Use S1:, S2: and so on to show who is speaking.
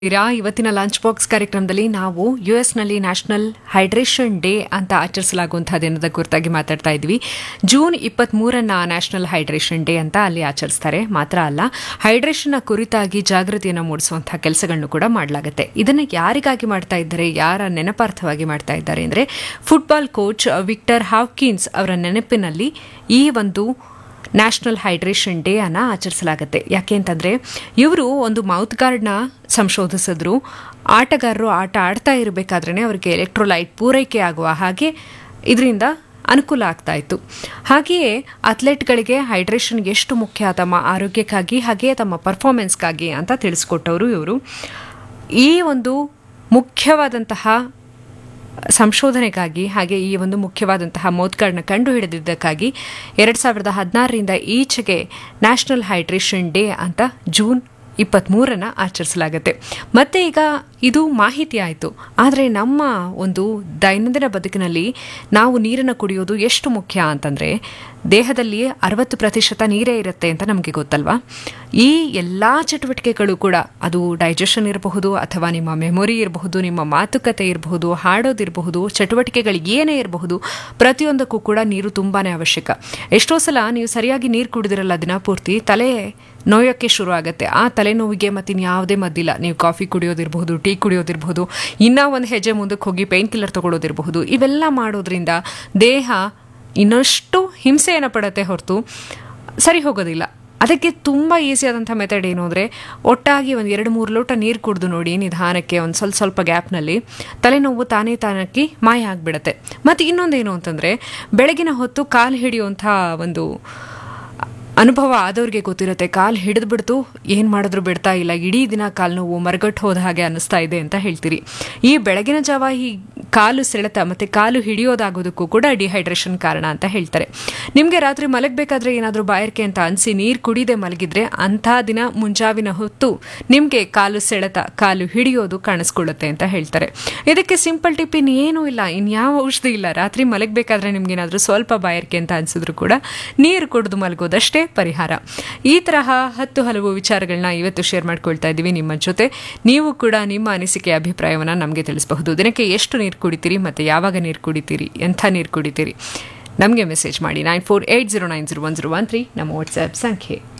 S1: ಇರಾ ಇವತ್ತಿನ lunch box ಕಾರ್ಯಕ್ರಮದಲ್ಲಿ ನಾವು ಯು ನಲ್ಲಿ ನ್ಯಾಷನಲ್ ಹೈಡ್ರೇಷನ್ ಡೇ ಅಂತ ಆಚರಿಸಲಾಗುವಂತಹ ದಿನದ ಕುರಿತಾಗಿ ಮಾತಾಡ್ತಾ ಇದ್ವಿ ಜೂನ್ ಇಪ್ಪತ್ತ್ ಮೂರನ್ನ ನ್ಯಾಷನಲ್ ಹೈಡ್ರೇಷನ್ ಡೇ ಅಂತ ಅಲ್ಲಿ ಆಚರಿಸ್ತಾರೆ ಮಾತ್ರ ಅಲ್ಲ ಹೈಡ್ರೇಷನ್ ಕುರಿತಾಗಿ ಜಾಗೃತಿಯನ್ನು ಮೂಡಿಸುವಂತಹ ಕೆಲಸಗಳನ್ನು ಕೂಡ ಮಾಡಲಾಗುತ್ತೆ ಇದನ್ನು ಯಾರಿಗಾಗಿ ಮಾಡ್ತಾ ಇದ್ದಾರೆ ಯಾರ ನೆನಪಾರ್ಥವಾಗಿ ಮಾಡ್ತಾ ಇದ್ದಾರೆ ಅಂದರೆ ಫುಟ್ಬಾಲ್ ಕೋಚ್ ವಿಕ್ಟರ್ ಹಾವ್ಕಿನ್ಸ್ ಅವರ ನೆನಪಿನಲ್ಲಿ ಈ ಒಂದು ನ್ಯಾಷನಲ್ ಹೈಡ್ರೇಷನ್ ಡೇ ಅನ್ನ ಆಚರಿಸಲಾಗುತ್ತೆ ಯಾಕೆ ಅಂತಂದ್ರೆ ಇವರು ಒಂದು ಮೌತ್ ಗಾರ್ಡ್ನ ಸಂಶೋಧಿಸಿದ್ರು ಆಟಗಾರರು ಆಟ ಆಡ್ತಾ ಇರಬೇಕಾದ್ರೆ ಅವರಿಗೆ ಎಲೆಕ್ಟ್ರೋಲೈಟ್ ಪೂರೈಕೆ ಆಗುವ ಹಾಗೆ ಇದರಿಂದ ಅನುಕೂಲ ಆಗ್ತಾ ಇತ್ತು ಹಾಗೆಯೇ ಅಥ್ಲೆಟ್ಗಳಿಗೆ ಹೈಡ್ರೇಷನ್ ಎಷ್ಟು ಮುಖ್ಯ ತಮ್ಮ ಆರೋಗ್ಯಕ್ಕಾಗಿ ಹಾಗೆಯೇ ತಮ್ಮ ಪರ್ಫಾರ್ಮೆನ್ಸ್ಗಾಗಿ ಅಂತ ತಿಳಿಸ್ಕೊಟ್ಟವರು ಇವರು ಈ ಒಂದು ಮುಖ್ಯವಾದಂತಹ ಸಂಶೋಧನೆಗಾಗಿ ಹಾಗೆ ಈ ಒಂದು ಮುಖ್ಯವಾದಂತಹ ಮೋತ್ಕಾರ್ಡ್ನ ಕಂಡು ಹಿಡಿದಿದ್ದಕ್ಕಾಗಿ ಎರಡು ಸಾವಿರದ ಹದಿನಾರರಿಂದ ಈಚೆಗೆ ನ್ಯಾಷನಲ್ ಹೈಡ್ರೇಷನ್ ಡೇ ಅಂತ ಜೂನ್ ಇಪ್ಪತ್ತ್ಮೂರನ್ನು ಆಚರಿಸಲಾಗುತ್ತೆ ಮತ್ತೆ ಈಗ ಇದು ಮಾಹಿತಿ ಆಯಿತು ಆದರೆ ನಮ್ಮ ಒಂದು ದೈನಂದಿನ ಬದುಕಿನಲ್ಲಿ ನಾವು ನೀರನ್ನು ಕುಡಿಯೋದು ಎಷ್ಟು ಮುಖ್ಯ ಅಂತಂದರೆ ದೇಹದಲ್ಲಿ ಅರವತ್ತು ಪ್ರತಿಶತ ನೀರೇ ಇರುತ್ತೆ ಅಂತ ನಮಗೆ ಗೊತ್ತಲ್ವಾ ಈ ಎಲ್ಲ ಚಟುವಟಿಕೆಗಳು ಕೂಡ ಅದು ಡೈಜೆಷನ್ ಇರಬಹುದು ಅಥವಾ ನಿಮ್ಮ ಮೆಮೊರಿ ಇರಬಹುದು ನಿಮ್ಮ ಮಾತುಕತೆ ಇರಬಹುದು ಹಾಡೋದಿರಬಹುದು ಚಟುವಟಿಕೆಗಳು ಏನೇ ಇರಬಹುದು ಪ್ರತಿಯೊಂದಕ್ಕೂ ಕೂಡ ನೀರು ತುಂಬಾ ಅವಶ್ಯಕ ಎಷ್ಟೋ ಸಲ ನೀವು ಸರಿಯಾಗಿ ನೀರು ಕುಡಿದಿರಲ್ಲ ದಿನಪೂರ್ತಿ ತಲೆ ನೋಯೋಕ್ಕೆ ಶುರು ಆಗುತ್ತೆ ಆ ತಲೆನೋವಿಗೆ ಮತ್ತಿನ್ ಯಾವುದೇ ಮದ್ದಿಲ್ಲ ನೀವು ಕಾಫಿ ಕುಡಿಯೋದಿರಬಹುದು ಟೀ ಕುಡಿಯೋದಿರಬಹುದು ಇನ್ನೂ ಒಂದು ಹೆಜ್ಜೆ ಮುಂದಕ್ಕೆ ಹೋಗಿ ಪೇನ್ ಕಿಲ್ಲರ್ ತಗೊಳ್ಳೋದಿರಬಹುದು ಇವೆಲ್ಲ ಮಾಡೋದ್ರಿಂದ ದೇಹ ಇನ್ನಷ್ಟು ಹಿಂಸೆಯನ್ನು ಪಡುತ್ತೆ ಹೊರತು ಸರಿ ಹೋಗೋದಿಲ್ಲ ಅದಕ್ಕೆ ತುಂಬ ಈಸಿ ಆದಂಥ ಮೆಥಡ್ ಏನು ಅಂದರೆ ಒಟ್ಟಾಗಿ ಒಂದು ಎರಡು ಮೂರು ಲೋಟ ನೀರು ಕುಡಿದು ನೋಡಿ ನಿಧಾನಕ್ಕೆ ಒಂದು ಸ್ವಲ್ಪ ಸ್ವಲ್ಪ ಗ್ಯಾಪ್ನಲ್ಲಿ ತಲೆನೋವು ತಾನೇ ತಾನಕ್ಕೆ ಮಾಯ ಆಗಿಬಿಡುತ್ತೆ ಮತ್ತು ಇನ್ನೊಂದೇನು ಅಂತಂದರೆ ಬೆಳಗಿನ ಹೊತ್ತು ಕಾಲು ಹಿಡಿಯುವಂಥ ಒಂದು ಅನುಭವ ಆದವ್ರಿಗೆ ಗೊತ್ತಿರುತ್ತೆ ಕಾಲು ಹಿಡಿದು ಬಿಡ್ತು ಏನು ಮಾಡಿದ್ರು ಬಿಡ್ತಾ ಇಲ್ಲ ಇಡೀ ದಿನ ಕಾಲು ನೋವು ಮರಗಟ್ಟು ಹೋದ ಹಾಗೆ ಅನ್ನಿಸ್ತಾ ಇದೆ ಅಂತ ಹೇಳ್ತೀರಿ ಈ ಬೆಳಗಿನ ಜಾವ ಈ ಕಾಲು ಸೆಳೆತ ಮತ್ತು ಕಾಲು ಹಿಡಿಯೋದಾಗೋದಕ್ಕೂ ಕೂಡ ಡಿಹೈಡ್ರೇಷನ್ ಕಾರಣ ಅಂತ ಹೇಳ್ತಾರೆ ನಿಮಗೆ ರಾತ್ರಿ ಮಲಗಬೇಕಾದ್ರೆ ಏನಾದರೂ ಬಾಯರ್ಕೆ ಅಂತ ಅನಿಸಿ ನೀರು ಕುಡಿದೆ ಮಲಗಿದ್ರೆ ಅಂಥ ದಿನ ಮುಂಜಾವಿನ ಹೊತ್ತು ನಿಮಗೆ ಕಾಲು ಸೆಳೆತ ಕಾಲು ಹಿಡಿಯೋದು ಕಾಣಿಸ್ಕೊಳ್ಳುತ್ತೆ ಅಂತ ಹೇಳ್ತಾರೆ ಇದಕ್ಕೆ ಸಿಂಪಲ್ ಟಿಪ್ ಇನ್ನೇನೂ ಇಲ್ಲ ಇನ್ಯಾವ ಔಷಧಿ ಇಲ್ಲ ರಾತ್ರಿ ಮಲಗಬೇಕಾದ್ರೆ ನಿಮ್ಗೇನಾದರೂ ಸ್ವಲ್ಪ ಬಾಯರ್ಕೆ ಅಂತ ಅನಿಸಿದ್ರು ಕೂಡ ನೀರು ಕುಡಿದು ಮಲಗೋದಷ್ಟೇ ಪರಿಹಾರ ಈ ತರಹ ಹತ್ತು ಹಲವು ವಿಚಾರಗಳನ್ನ ಇವತ್ತು ಶೇರ್ ಮಾಡ್ಕೊಳ್ತಾ ಇದ್ದೀವಿ ನಿಮ್ಮ ಜೊತೆ ನೀವು ಕೂಡ ನಿಮ್ಮ ಅನಿಸಿಕೆ ಅಭಿಪ್ರಾಯವನ್ನು ನಮಗೆ ತಿಳಿಸಬಹುದು ದಿನಕ್ಕೆ ಎಷ್ಟು ನೀರು ಕುಡಿತೀರಿ ಮತ್ತು ಯಾವಾಗ ನೀರು ಕುಡಿತೀರಿ ಎಂಥ ನೀರು ಕುಡಿತೀರಿ ನಮಗೆ ಮೆಸೇಜ್ ಮಾಡಿ nine four eight zero nine zero one zero one three ನಮ್ಮ ವಾಟ್ಸ್ಆ್ಯಪ್ ಸಂಖ್ಯೆ